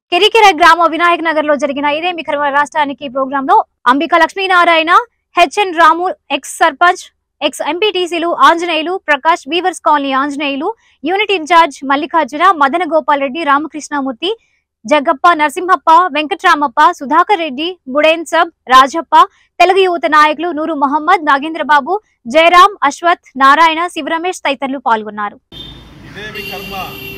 కెరికెర గ్రామ వినాయక్ నగర్ లో జరిగిన ఇదేమి కర్మ రాష్ట్రానికి ప్రోగ్రామ్ లో Ambika Lakshminarayana HN Ramu ex sarpanch ex ఎంపీటీసీలు Anjaneyulu Prakash weavers colony Anjaneyulu unit incharge Mallikarjuna Madana Gopal Reddy Ramakrishnamurthy Jaggappa Narasimhappa Venkatramappa Sudhakar Reddy Buden Sab Rajappa Telugu యువత నాయకులు నూరు మహమ్మద్ నాగేంద్రబాబు జయరాం అశ్వత్ నారాయణ శివరమేష్ తదితరులు పాల్గొన్నారు ఇదేమి కర్మ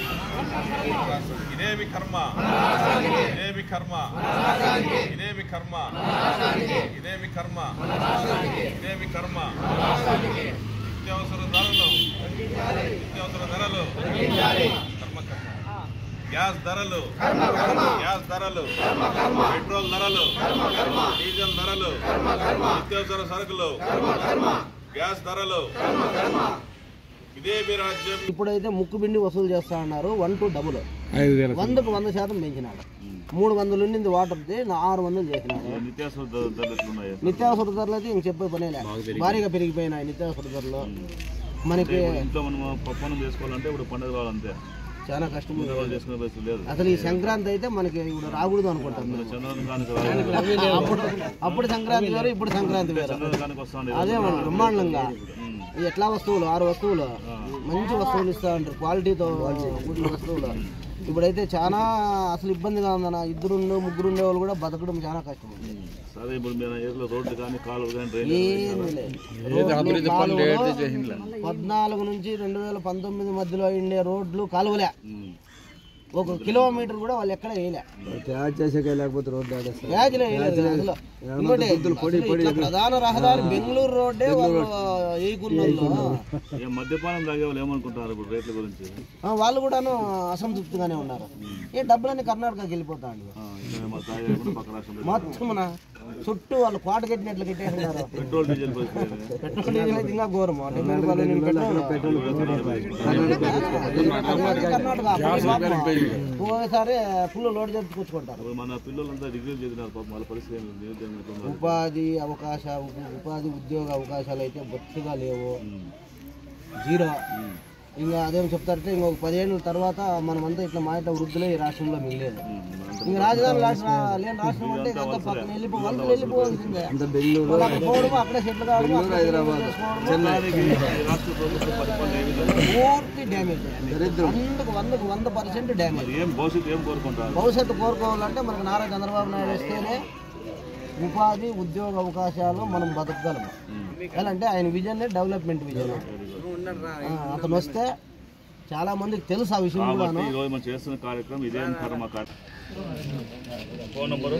ఇదేమి కర్మ ఇదేమి కర్మ ఇదేమి కర్మ ఇదేమి కర్మ ఇదేమి కర్మ నిత్యావసర ధరలు నిత్యావసర ధరలు కర్మ కర్మ గ్యాస్ ధరలు గ్యాస్ ధరలు పెట్రోల్ ధరలు డీజిల్ ధరలు నిత్యావసర సరుకులు గ్యాస్ ధరలు ఇదేమి రాజ్యం ఇప్పుడైతే ముక్కు పిండి వసూలు చేస్తా అన్నారు వన్ టు డబుల్ వందకు వంద శాతం పెంచినాడు మూడు వందలు ఉండింది వాటర్ది నా ఆరు వందలు చేసినాడు నిత్యావసర ధర- ధరలు ఎట్లున్నాయి నిత్యావసర ధరలు అయితే ఇంక చెప్పే పనే లేదు భారీగా పెరిగిపోయినాయి నిత్యావసర ధరలు మనకి ఇంట్లో మనం పప్పనం చేసుకోవాలంటే ఇప్పుడు పండుగ కావాలంతే చాలా కష్టం ఉంది. పండుగ చేసుకునే పరిస్థితి లేదు అసలు ఈ సంక్రాంతి అయితే మనకి ఇప్పుడు రాకూడదు అనుకుంటాం మేము. చంద్రుని కానుక అప్పుడు అప్పుడు సంక్రాంతి వేరు ఇప్పుడు సంక్రాంతి వేరు చంద్రుని కానుక వస్తుంది అదే మన బ్రహ్మాండంగా ఈ ఎట్లా వస్తువులు ఆరు వస్తువులు మంచి వస్తువులు ఇస్తా ఉంటారు క్వాలిటీతో కూడిన వస్తువులు ఇప్పుడైతే చాలా అసలు ఇబ్బందిగా ఉందన్న ఇద్దరు ముగ్గురు ఉండే వాళ్ళు కూడా బతకడం చాలా కష్టం ఉంది. సరే ఇప్పుడు మన ఏరియాలో రోడ్లు కానీ కాలువలు కానీ డ్రైన్ ఏమీ లేదు. రోడ్లు, కాలువలు పద్నాలుగు నుంచి రెండు వేల పంతొమ్మిది మధ్యలో ఉండే రోడ్లు కాలువలే ఒక కిలోమీటర్ కూడా వాళ్ళు ఎక్కడ వేయలే వ్యాధిలో వేయలేదు అసలు. ఇంకోటి, అసలు ఇట్లా ప్రధాన రహదారి బెంగళూరు రోడ్డే వాళ్ళు వేయకున్నారు ఏం మద్యపానం తాగే వాళ్ళు ఏమనుకుంటున్నారు ఇప్పుడు రేట్ల గురించి ఆ, వాళ్ళు కూడాను అసంతృప్తిగానే ఉన్నారు ఏ డబ్బులన్నీ కర్ణాటకకి వెళ్ళిపోతాండి ఆ, ఇంకా మా తాగే కూడా పక్క రాష్ట్రంలో మొత్తం మన చుట్టూ వాళ్ళు కోట కట్టినట్లు కట్టేస్తున్నారు పెట్రోల్ డీజిల్ పరిస్థితి ఏంది? పెట్రోల్ డీజిల్ అయితే ఇంకా ఘోరం డెబ్బై రూపాయలు నేను పెట్రోల్ అది కర్ణాటక ఒక్కోసారి ఫుల్ లోడ్ తెచ్చుకొచ్చుకుంటారు ఇప్పుడు మన పిల్లలంతా డిగ్రీలు చదివినారు పాపం వాళ్ళ పరిస్థితి ఏంది? నిరుద్యోగం ఎట్లుంది? ఉపాధి అవకాశ ఉపాధి ఉద్యోగ అవకాశాలు అయితే బొత్తిగా లేవు జీరో ఇంకా అదేం చెప్తారంటే ఇంకొక పదిహేనుల తర్వాత మనమంతా ఇట్లా మాట వృద్ధులే ఈ రాష్ట్రంలో మిగిలేదు ఇంకా రాజధాని రాష్ట్ర లేని రాష్ట్రం అంటే ఇంకా అంతా పక్కన వెళ్ళిపో వాళ్ళు వెళ్ళిపోవాల్సిందే వాళ్ళు అక్కడ పోవడము అక్కడే సెటిల్ కావడము అక్కడే చేసుకోవడము. ఈ రాష్ట్ర ప్రభుత్వం పరిపాలన ఏ విధంగా పూర్తి డ్యామేజ్ వందకు వందకు వంద పర్సెంట్ డ్యామేజ్ ఏం భవిష్యత్తు ఏం కోరుకుంటారు భవిష్యత్తు కోరుకోవాలంటే మనకు నారా చంద్రబాబు నాయుడు వస్తేనే ఉపాధి ఉద్యోగ అవకాశాలు మనం బతకగలము ఎలా అంటే ఆయన విజన్ డెవలప్మెంట్ విజన్ అతను వస్తే చాలా మందికి తెలుసు ఆ విషయం కూడాను కాబట్టి ఈరోజు మనం చేస్తున్న కార్యక్రమం ఇదే కర్మ కార్యక్రమం ఫోన్ నంబరు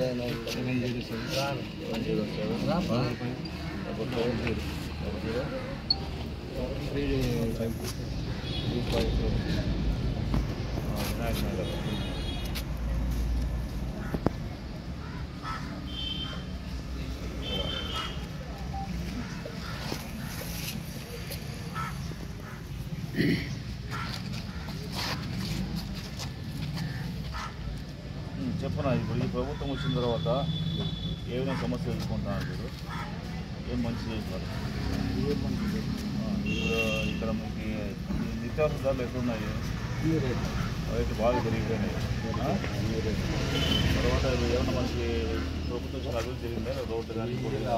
చెప్పనా ఇప్పుడు ఈ ప్రభుత్వం వచ్చిన తర్వాత ఏ విధంగా సమస్యలు ఎదుర్కొంటున్నారు మీరు ఏం మంచి చేస్తున్నారు ఆ, ఇప్పుడు ఇక్కడ మనకి ఈ నిత్యావసర ధరలు ఎట్లున్నాయి అయితే బాగా పెరిగిపోయినాయి ఆ? తర్వాత ఇప్పుడు ఏమన్నా మనకి ప్రభుత్వం చాలా అభివృద్ధి జరిగిందా రోడ్డు కానీ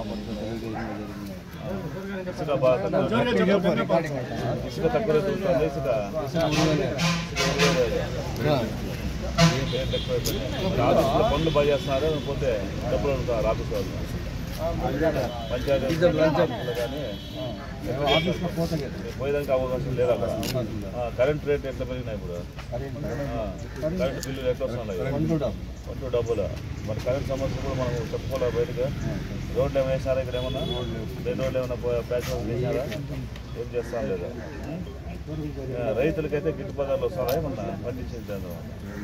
ఇసుక బాగా తక్కువ ఇసుక తక్కువ రేటు ఉంటుంది, ఇసుక రేట్లు ఎక్కువైపోయినాయి. మరి ఆఫీసులో పనులు బాగా చేస్తున్నారు పోతే డబ్బులు అడుగుతారు ఆఫీస్ వాళ్ళు పంచాయతీ కానీ పోయేదానికి అవకాశం లేదు అక్కడ ఆ, కరెంట్ రేట్ ఎట్లా పెరిగినాయి ఇప్పుడు ఆ, కరెంట్ బిల్లులు ఎట్లా వస్తున్నాయి కొంటూ డబ్బులు మరి కరెంట్ సమస్య కూడా మనం చెప్పుకోవాలి బయటగా రోడ్లు ఏమైనా వేసినారా ఇక్కడ ఏమన్నా రెండు రోడ్లు ఏమైనా ప్యాచ్ వేసినారా ఏం చేస్తాం లేదా ఆ, రైతులకైతే గిట్టుబాటు ధరలు వస్తారా ఏమన్నా పండించింది దాని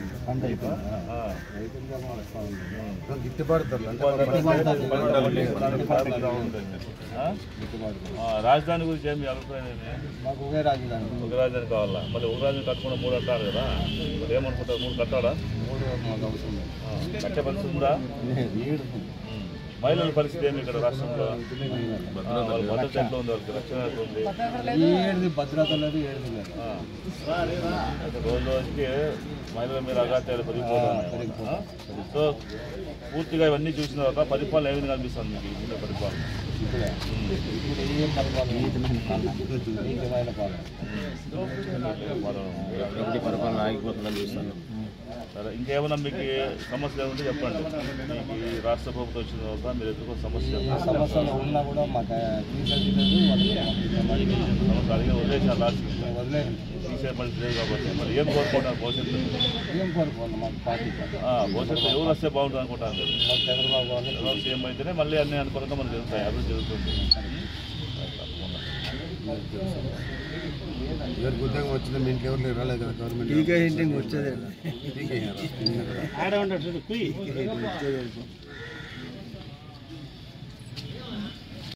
రాజధాని గురించి ఏమి అభిప్రాయం ఏంటి? మాకు ఒకే రాజధాని ఒక రాజధాని కావాలా మళ్ళీ ఒక రాజధాని కట్టకుండా మూడు అంటారు కదా మరి ఏమనుకుంటారు మూడు కట్టాడా మూడు మాకు అవసరం లేదు ఆ, కట్టే పరిస్థితి కూడా లేదు, ఏడు. ఉమ్. మహిళల పరిస్థితి ఏమి ఇక్కడ రాష్ట్రంలో ఆ, వాళ్ళ భద్రత ఎట్లా ఉంది వాళ్ళకి రక్షణ ఎట్లా ఉంది ఏది భద్రత లేదు ఏది లేదు ఆ. అయితే రోజు రోజుకి మహిళల మీద అగాత్యాలు పెరిగిపోతున్నాయి సో పూర్తిగా ఇవన్నీ చూసిన తర్వాత పరిపాలన ఏ విధంగా కనిపిస్తుంది మీకు ఈ పరిపాలన ఇప్పుడు ఏం పరిపాలన నీచమైన పాలన పాలన పరిపాలన ఆగిపోతుందని చూస్తాను సరే ఇంకేమైనా మీకు సమస్య ఉంటే చెప్పండి మీకు ఈ రాష్ట్ర ప్రభుత్వం వచ్చిన తర్వాత మీరు ఎదుర్కొన్న సమస్య చెప్పండి. సమస్యలు ఉన్నా కూడా మాకు తీసేది వాళ్ళకి సమస్య అడిగి వదిలేసారు లాస్ట్ వదిలేదు తీసే మళ్ళీ లేదు కాబట్టి మరి ఏం కోరుకుంటారు భవిష్యత్తు ఏం కోరుకోవాలి మాకు పార్టీ ఆ, భవిష్యత్తు ఎవరు వస్తే బాగుంటుంది అనుకుంటాను మీరు మాకు చంద్రబాబు గారు చంద్రబాబు సీఎం అయితేనే మళ్ళీ అన్ని అనుకూలంగా మనకు జరుగుతాయి అభివృద్ధి జరుగుతుంది ఎవరికి ఉద్యోగం వచ్చిందో మీ ఇంట్లో ఎవరు రాలేదు కదా గవర్నమెంట్ టీకా ఇంటికి వచ్చేదే టీకే ఆడ ఉండదు